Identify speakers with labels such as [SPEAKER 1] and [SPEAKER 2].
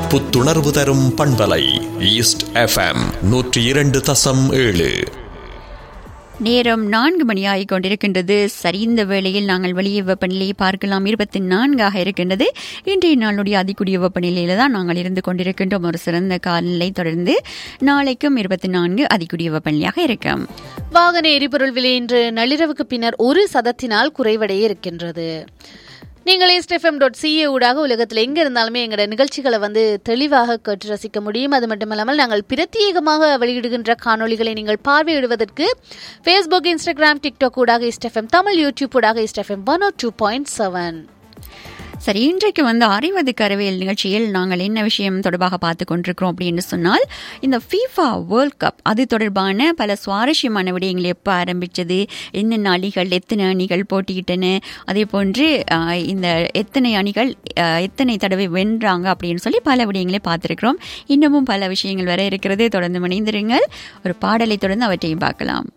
[SPEAKER 1] புத்துணர்வு தரும் பண்பலை ஈஸ்ட் எஃப்எம் நூற்றி இரண்டு தசம் ஏழு
[SPEAKER 2] நேரம் நான்கு மணியாகிக் கொண்டிருக்கின்றது சரி இந்த வேளையில் நாங்கள் வெளியே வெப்பநிலையை பார்க்கலாம் இருபத்தி நான்காக இருக்கின்றது இன்றைய நாளுடைய அதிகூடிய வெப்பநிலையில தான் நாங்கள் இருந்து கொண்டிருக்கின்றோம் ஒரு சிறந்த காலநிலை தொடர்ந்து நாளைக்கும் இருபத்தி நான்கு அதிகூடிய வெப்பநிலையாக இருக்கும்
[SPEAKER 3] வாகன எரிபொருள் விலை இன்று நள்ளிரவுக்கு பின்னர் ஒரு சதத்தினால் குறைவடைய இருக்கின்றது நீங்கள் எஸ்டிஎஃப்எம் டாட் சிஏ ஊடாக உலகத்தில் எங்கே இருந்தாலுமே எங்களோட நிகழ்ச்சிகளை வந்து தெளிவாக கேட்டு ரசிக்க முடியும் அது மட்டுமல்லாமல் நாங்கள் பிரத்யேகமாக வெளியிடுகின்ற காணொளிகளை நீங்கள் பார்வையிடுவதற்கு ஃபேஸ்புக் இன்ஸ்டாகிராம் டிக்டாக் ஊடாக எஸ்டிஎஃப்எம் தமிழ் யூடியூப் ஊடாக STFM one two point seven
[SPEAKER 2] சரி இன்றைக்கு வந்து அறிவது கரவியல் நிகழ்ச்சியில் நாங்கள் என்ன விஷயம் தொடர்பாக பார்த்து கொண்டிருக்கிறோம் அப்படின்னு சொன்னால் இந்த ஃபீஃபா வேர்ல்ட் கப் அது தொடர்பான பல சுவாரஸ்யமான விடயங்கள் எப்போ ஆரம்பித்தது என்னென்ன அணிகள் எத்தனை அணிகள் போட்டியிட்டன அதே போன்று ஆஹ், இந்த எத்தனை அணிகள் ஆஹ், எத்தனை தடவை வென்றாங்க அப்படின்னு சொல்லி பல விடயங்களை பார்த்துருக்கிறோம் இன்னமும் பல விஷயங்கள் வர இருக்கிறது தொடர்ந்து மணிந்திருங்கள் ஒரு பாடலை தொடர்ந்து அவற்றையும் பார்க்கலாம்